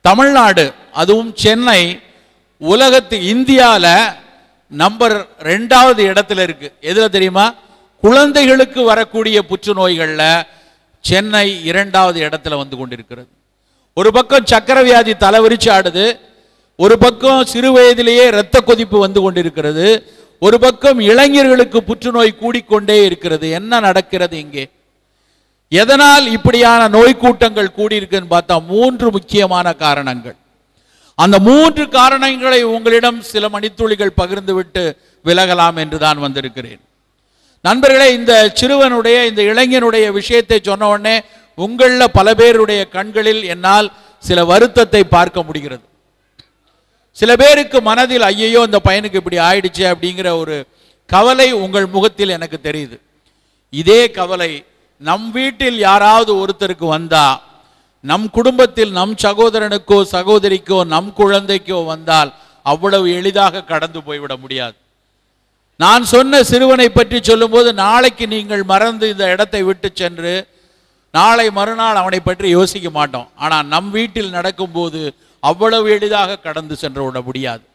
தமிழ்நாடு அதுவும் சென்னை உலகத்து இந்தியாவில் நம்பர் ரெண்டாவது இடத்துல இருக்கு எதுல தெரியுமா குழந்தைகளுக்கு வரக்கூடிய புற்றுநோய்களில் சென்னை இரண்டாவது இடத்துல வந்து கொண்டிருக்கிறது ஒரு பக்கம் சக்கரை வியாதி தலைவிரிச்சு ஆடுது ஒரு பக்கம் சிறு வயதிலேயே இரத்த கொதிப்பு வந்து கொண்டிருக்கிறது ஒரு பக்கம் இளைஞர்களுக்கு புற்றுநோய் கூடிக்கொண்டே இருக்கிறது என்ன நடக்கிறது இங்கே எதனால் இப்படியான நோய் கூட்டங்கள் கூடியிருக்குன்னு பார்த்தா மூன்று முக்கியமான காரணங்கள் அந்த மூன்று காரணங்களை உங்களிடம் சில மணித்துளிகள் பகிர்ந்துவிட்டு விலகலாம் என்று தான் வந்திருக்கிறேன் நண்பர்களே இந்த சிறுவனுடைய இந்த இளைஞனுடைய விஷயத்தை சொன்ன உடனே உங்களில் பல பேருடைய கண்களில் என்னால் சில வருத்தத்தை பார்க்க முடிகிறது சில பேருக்கு மனதில் ஐயையோ இந்த பையனுக்கு இப்படி ஆயிடுச்சு அப்படிங்கிற ஒரு கவலை உங்கள் முகத்தில் எனக்கு தெரியுது இதே கவலை நம் வீட்டில் யாராவது ஒருத்தருக்கு வந்தா நம் குடும்பத்தில் நம் சகோதரனுக்கோ சகோதரிக்கோ நம் குழந்தைக்கோ வந்தால் அவ்வளவு எளிதாக கடந்து போய்விட முடியாது நான் சொன்ன சிறுவனை பற்றி சொல்லும்போது நாளைக்கு நீங்கள் மறந்து இந்த இடத்தை விட்டு சென்று நாளை மறுநாள் அவனை பற்றி யோசிக்க மாட்டோம் ஆனால் நம் வீட்டில் நடக்கும்போது அவ்வளவு எளிதாக கடந்து சென்று விட முடியாது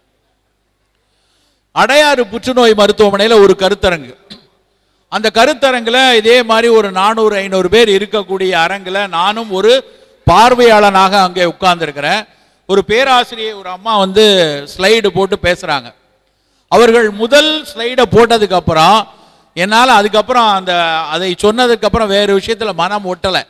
அடையாறு புற்றுநோய் மருத்துவமனையில் ஒரு கருத்தரங்கு அந்த கருத்தரங்கில் இதே மாதிரி ஒரு நானூறு ஐநூறு பேர் இருக்கக்கூடிய அரங்கில் நானும் ஒரு பார்வையாளனாக அங்கே உட்கார்ந்துருக்கிறேன் ஒரு பேராசிரியை ஒரு அம்மா வந்து ஸ்லைடு போட்டு பேசுகிறாங்க அவர்கள் முதல் ஸ்லைடை போட்டதுக்கு அப்புறம் என்னால் அதுக்கப்புறம் அந்த அதை சொன்னதுக்கப்புறம் வேறு விஷயத்தில் மனம் ஒட்டலை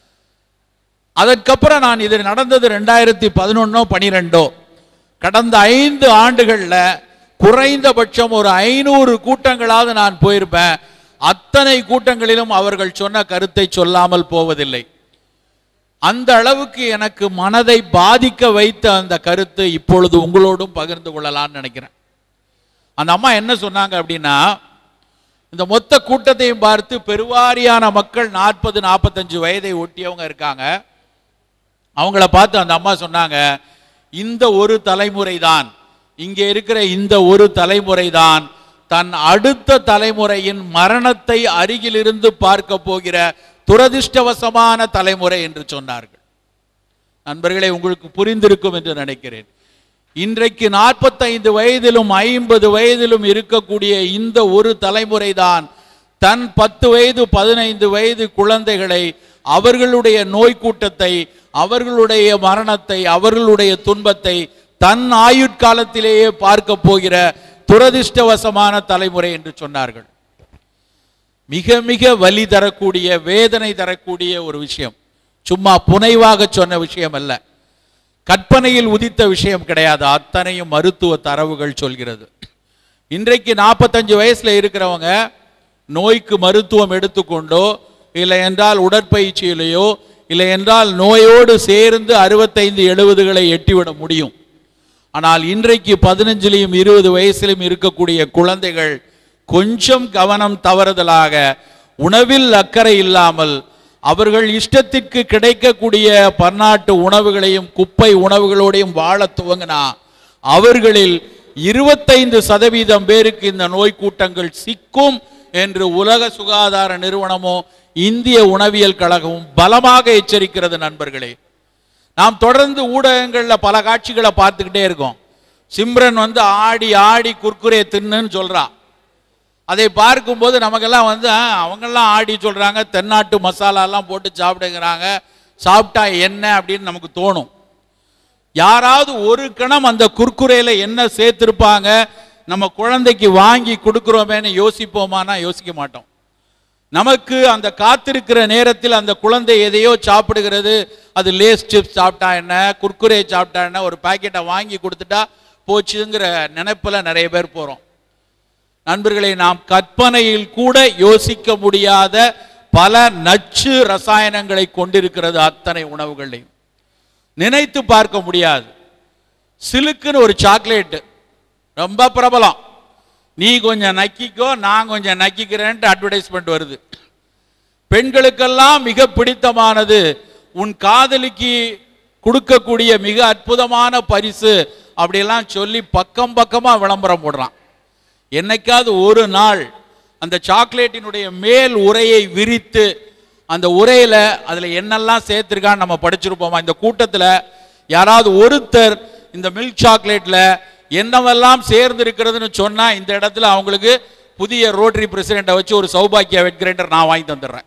அதற்கப்புறம் நான் இது நடந்தது ரெண்டாயிரத்தி பதினொன்னோ பனிரெண்டோ கடந்த ஐந்து ஆண்டுகளில் குறைந்தபட்சம் ஒரு ஐநூறு கூட்டங்களாவது நான் போயிருப்பேன் அத்தனை கூட்டங்களிலும் அவர்கள் சொன்ன கருத்தை சொல்லாமல் போவதில்லை அந்த அளவுக்கு எனக்கு மனதை பாதிக்க வைத்த அந்த கருத்து இப்பொழுது உங்களோடும் பகிர்ந்து கொள்ளலாம்னு நினைக்கிறேன் அந்த அம்மா என்ன சொன்னாங்க அப்படின்னா இந்த மொத்த கூட்டத்தையும் பார்த்து பெருவாரியான மக்கள் நாற்பது நாற்பத்தஞ்சு வயதை ஒட்டியவங்க இருக்காங்க அவங்கள பார்த்து அந்த அம்மா சொன்னாங்க இந்த ஒரு தலைமுறை தான் இங்கே இருக்கிற இந்த ஒரு தலைமுறை தான் தன் அடுத்த தலைமுறையின் மரணத்தை அருகிலிருந்து பார்க்க போகிற துரதிர்ஷ்டவசமான தலைமுறை என்று சொன்னார்கள் நண்பர்களே உங்களுக்கு புரிந்திருக்கும் என்று நினைக்கிறேன் இன்றைக்கு நாற்பத்தைந்து வயதிலும் ஐம்பது வயதிலும் இருக்கக்கூடிய இந்த ஒரு தலைமுறை தான் தன் பத்து வயது பதினைந்து வயது குழந்தைகளை அவர்களுடைய நோய் கூட்டத்தை அவர்களுடைய மரணத்தை அவர்களுடைய துன்பத்தை தன் ஆயுட்காலத்திலேயே பார்க்க போகிற துரதிர்ஷ்டவசமான தலைமுறை என்று சொன்னார்கள் மிக மிக வலி தரக்கூடிய வேதனை தரக்கூடிய ஒரு விஷயம் சும்மா புனைவாக சொன்ன விஷயம் அல்ல கற்பனையில் உதித்த விஷயம் கிடையாது அத்தனையும் மருத்துவ தரவுகள் சொல்கிறது இன்றைக்கு நாற்பத்தஞ்சு வயசுல இருக்கிறவங்க நோய்க்கு மருத்துவம் எடுத்துக்கொண்டோ இல்லை என்றால் உடற்பயிற்சியிலேயோ இல்லை என்றால் நோயோடு சேர்ந்து அறுபத்தைந்து எழுபதுகளை எட்டிவிட முடியும் ஆனால் இன்றைக்கு பதினஞ்சுலையும் இருபது வயசிலும் இருக்கக்கூடிய குழந்தைகள் கொஞ்சம் கவனம் தவறுதலாக உணவில் அக்கறை இல்லாமல் அவர்கள் இஷ்டத்திற்கு கிடைக்கக்கூடிய பன்னாட்டு உணவுகளையும் குப்பை உணவுகளோடையும் வாழ துவங்கினா அவர்களில் இருபத்தைந்து சதவீதம் பேருக்கு இந்த நோய் கூட்டங்கள் சிக்கும் என்று உலக சுகாதார நிறுவனமோ இந்திய உணவியல் கழகமும் பலமாக எச்சரிக்கிறது நண்பர்களே நாம் தொடர்ந்து ஊடகங்களில் பல காட்சிகளை பார்த்துக்கிட்டே இருக்கோம் சிம்ரன் வந்து ஆடி ஆடி குர்குரே தின்னுன்னு சொல்றா அதை பார்க்கும்போது நமக்கெல்லாம் வந்து ஆ, அவங்கெல்லாம் ஆடி சொல்றாங்க தென்னாட்டு மசாலாலாம் போட்டு சாப்பிடுங்கிறாங்க சாப்பிட்டா என்ன அப்படின்னு நமக்கு தோணும் யாராவது ஒரு கணம் அந்த குர்குரேல என்ன சேர்த்திருப்பாங்க நம்ம குழந்தைக்கு வாங்கி கொடுக்குறோமேன்னு யோசிப்போமானா யோசிக்க மாட்டோம் நமக்கு அந்த காத்திருக்கிற நேரத்தில் அந்த குழந்தை எதையோ சாப்பிடுகிறது அது லேஸ் சிப்ஸ் சாப்பிட்டா என்ன குர்குரே சாப்பிட்டா என்ன ஒரு பாக்கெட்டை வாங்கி கொடுத்துட்டா போச்சுங்கிற நினைப்புல நிறைய பேர் போறோம் நண்பர்களை நாம் கற்பனையில் கூட யோசிக்க முடியாத பல நச்சு ரசாயனங்களை கொண்டிருக்கிறது அத்தனை உணவுகளையும் நினைத்து பார்க்க முடியாது சிலுக்குன்னு ஒரு சாக்லேட் ரொம்ப பிரபலம் நீ கொஞ்சம் நக்கிக்கோ நான் கொஞ்சம் நக்கிக்கிறேன்ட்டு அட்வர்டைஸ்மெண்ட் வருது பெண்களுக்கெல்லாம் மிக பிடித்தமானது உன் காதலிக்கு கொடுக்கக்கூடிய மிக அற்புதமான பரிசு அப்படியெல்லாம் சொல்லி பக்கம் பக்கமா விளம்பரம் போடுறான் என்னைக்காவது ஒரு நாள் அந்த சாக்லேட்டினுடைய மேல் உரையை விரித்து அந்த உரையில அதுல என்னெல்லாம் சேர்த்திருக்கான்னு நம்ம படிச்சிருப்போமா இந்த கூட்டத்துல யாராவது ஒருத்தர் இந்த மில்க் சாக்லேட்ல என்னவெல்லாம் சேர்ந்து இருக்கிறதுன்னு சொன்னா இந்த இடத்துல அவங்களுக்கு புதிய ரோட்டரி பிரசிடென்ட்டை வச்சு ஒரு சௌபாக்கிய வெட் கிரைண்டர் நான் வாங்கி தந்துடுறேன்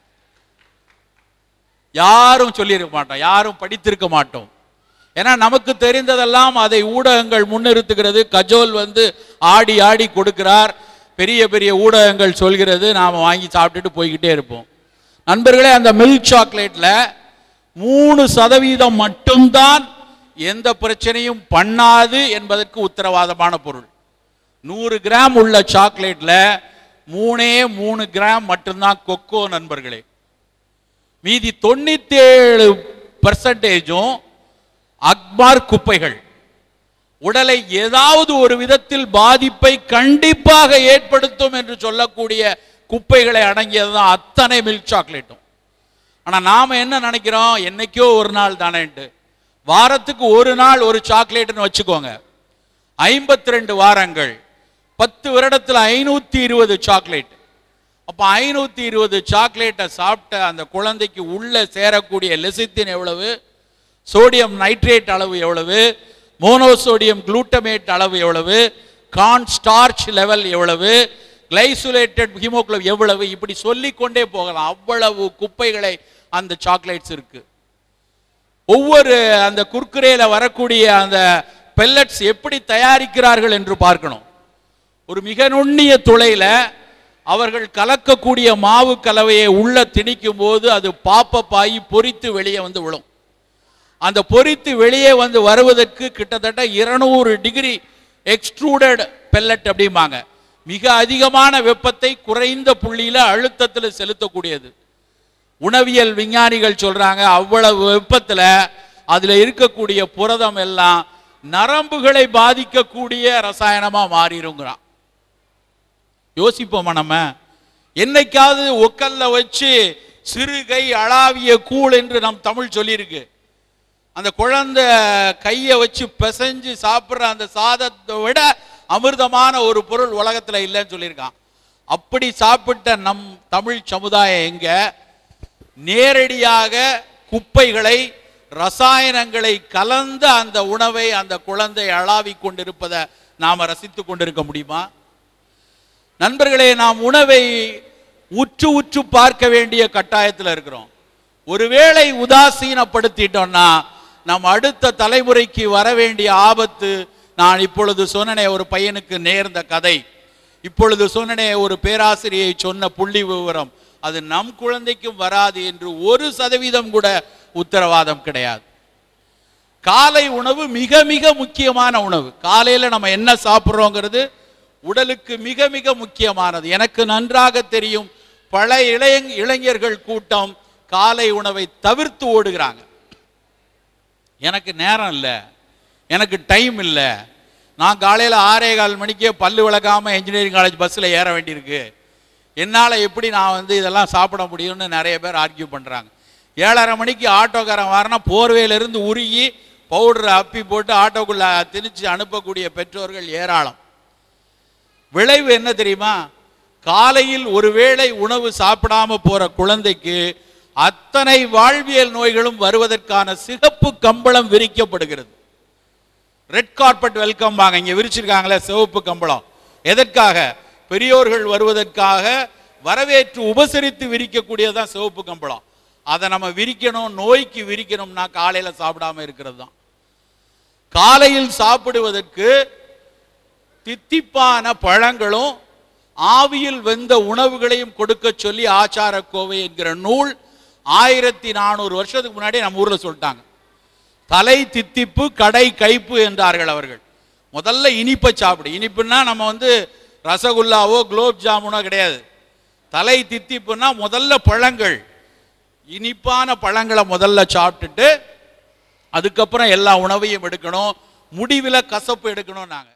யாரும் சொல்லியிருக்க மாட்டோம் யாரும் படித்திருக்க மாட்டோம் ஏன்னா நமக்கு தெரிந்ததெல்லாம் அதை ஊடகங்கள் முன்னிறுத்துகிறது கஜோல் வந்து ஆடி ஆடி கொடுக்கிறார் பெரிய பெரிய ஊடகங்கள் சொல்கிறது நாம் வாங்கி சாப்பிட்டுட்டு போய்கிட்டே இருப்போம் நண்பர்களே அந்த மில்க் சாக்லேட்ல மூணு சதவீதம் மட்டும்தான் எந்த பிரச்சனையும் பண்ணாது என்பதற்கு உத்தரவாதமான பொருள் நூறு கிராம் உள்ள சாக்லேட்ல மூணே மூணு கிராம் மட்டும்தான் கொக்கோ நண்பர்களே மீதி தொண்ணூத்தேழு பர்சன்டேஜும் அக்பார் குப்பைகள் உடலை ஏதாவது ஒரு விதத்தில் பாதிப்பை கண்டிப்பாக ஏற்படுத்தும் என்று சொல்லக்கூடிய குப்பைகளை அடங்கியதுதான் அத்தனை மில்க் சாக்லேட்டும் ஆனா நாம என்ன நினைக்கிறோம் என்னைக்கோ ஒரு நாள் தானேன்ட்டு வாரத்துக்கு ஒரு நாள் ஒரு சாக்லேட்னு வச்சுக்கோங்க ஐம்பத்தி ரெண்டு வாரங்கள் பத்து வருடத்துல ஐநூத்தி இருபது சாக்லேட் அப்ப ஐநூத்தி இருபது சாக்லேட்டை சாப்பிட்ட அந்த குழந்தைக்கு உள்ள சேரக்கூடிய லெசித்தின் எவ்வளவு சோடியம் நைட்ரேட் அளவு எவ்வளவு மோனோசோடியம் குளூட்டமேட் அளவு எவ்வளவு கான் ஸ்டார்ச் லெவல் எவ்வளவு கிளைசுலேட்டட் ஹீமோகுளோபின் எவ்வளவு இப்படி சொல்லிக் கொண்டே போகலாம் அவ்வளவு குப்பைகளை அந்த சாக்லேட்ஸ் இருக்கு ஒவ்வொரு அந்த குர்குரேல வரக்கூடிய அந்த பெல்லட்ஸ் எப்படி தயாரிக்கிறார்கள் என்று பார்க்கணும் ஒரு மிக நுண்ணிய துளையில அவர்கள் கலக்கக்கூடிய மாவு கலவையை உள்ள திணிக்கும் போது அது பாப்பப் ஆகி பொரித்து வெளியே வந்து விழும் அந்த பொரித்து வெளியே வந்து வருவதற்கு கிட்டத்தட்ட இருநூறு டிகிரி எக்ஸ்ட்ரூடட் பெல்லட் அப்படிம்பாங்க மிக அதிகமான வெப்பத்தை குறைந்த புள்ளியில அழுத்தத்தில் செலுத்தக்கூடியது உணவியல் விஞ்ஞானிகள் சொல்றாங்க அவ்வளவு வெப்பத்துல அதுல இருக்கக்கூடிய புரதம் எல்லாம் நரம்புகளை பாதிக்கக்கூடிய ரசாயனமா மாறிடுங்கிறான் யோசிப்போமா நம்ம என்னைக்காவது ஒக்கல்ல வச்சு சிறுகை அளாவிய கூழ் என்று நம் தமிழ் சொல்லியிருக்கு அந்த குழந்தை கையை வச்சு பிசைஞ்சு சாப்பிடுற அந்த சாதத்தை விட அமிர்தமான ஒரு பொருள் உலகத்துல இல்லைன்னு சொல்லியிருக்கான் அப்படி சாப்பிட்ட நம் தமிழ் சமுதாயம் எங்க நேரடியாக குப்பைகளை ரசாயனங்களை கலந்த அந்த உணவை அந்த குழந்தை அளாவிக் கொண்டிருப்பதை நாம ரசித்துக் கொண்டிருக்க முடியுமா நண்பர்களே நாம் உணவை உற்று உற்று பார்க்க வேண்டிய கட்டாயத்தில் இருக்கிறோம் ஒருவேளை உதாசீனப்படுத்திட்டோம்னா நம் அடுத்த தலைமுறைக்கு வர வேண்டிய ஆபத்து நான் இப்பொழுது சொன்னனே ஒரு பையனுக்கு நேர்ந்த கதை இப்பொழுது சொன்னனே ஒரு பேராசிரியை சொன்ன புள்ளி விவரம் அது நம் குழந்தைக்கும் வராது என்று ஒரு சதவீதம் கூட உத்தரவாதம் கிடையாது காலை உணவு மிக மிக முக்கியமான உணவு காலையில நம்ம என்ன சாப்பிட்றோங்கிறது உடலுக்கு மிக மிக முக்கியமானது எனக்கு நன்றாக தெரியும் பல இளைய இளைஞர்கள் கூட்டம் காலை உணவை தவிர்த்து ஓடுகிறாங்க எனக்கு நேரம் இல்லை எனக்கு டைம் இல்லை நான் காலையில் ஆறே கால் மணிக்கே பல்லு விளக்காம இன்ஜினியரிங் காலேஜ் பஸ்ஸில் ஏற வேண்டியிருக்கு என்னால் எப்படி நான் வந்து இதெல்லாம் சாப்பிட முடியும்னு நிறைய பேர் ஆர்கியூ பண்ணுறாங்க ஏழரை மணிக்கு ஆட்டோக்காரன் வரனா போர்வையிலிருந்து உருகி பவுடரை அப்பி போட்டு ஆட்டோக்குள்ளே திணிச்சு அனுப்பக்கூடிய பெற்றோர்கள் ஏராளம் விளைவு என்ன தெரியுமா காலையில் ஒருவேளை உணவு சாப்பிடாம போற குழந்தைக்கு அத்தனை வாழ்வியல் நோய்களும் வருவதற்கான சிகப்பு கம்பளம் விரிக்கப்படுகிறது ரெட் கார்பெட் வெல்கம் வாங்க இங்க விரிச்சிருக்காங்களே சிவப்பு கம்பளம் எதற்காக பெரியோர்கள் வருவதற்காக வரவேற்று உபசரித்து விரிக்கக்கூடியதுதான் சிவப்பு கம்பளம் அதை நம்ம விரிக்கணும் நோய்க்கு விரிக்கணும்னா காலையில சாப்பிடாம இருக்கிறது தான் காலையில் சாப்பிடுவதற்கு தித்திப்பான பழங்களும் ஆவியில் வெந்த உணவுகளையும் கொடுக்க சொல்லி ஆச்சார கோவை என்கிற நூல் ஆயிரத்தி நானூறு வருஷத்துக்கு முன்னாடி நம்ம ஊர்ல சொல்லிட்டாங்க தலை தித்திப்பு கடை கைப்பு என்றார்கள் அவர்கள் முதல்ல இனிப்பை சாப்பிடு இனிப்புன்னா நம்ம வந்து ரசகுல்லாவோ குலோப் ஜாமுனோ கிடையாது தலை தித்திப்புன்னா முதல்ல பழங்கள் இனிப்பான பழங்களை முதல்ல சாப்பிட்டுட்டு அதுக்கப்புறம் எல்லா உணவையும் எடுக்கணும் முடிவில் கசப்பு எடுக்கணும் நாங்கள்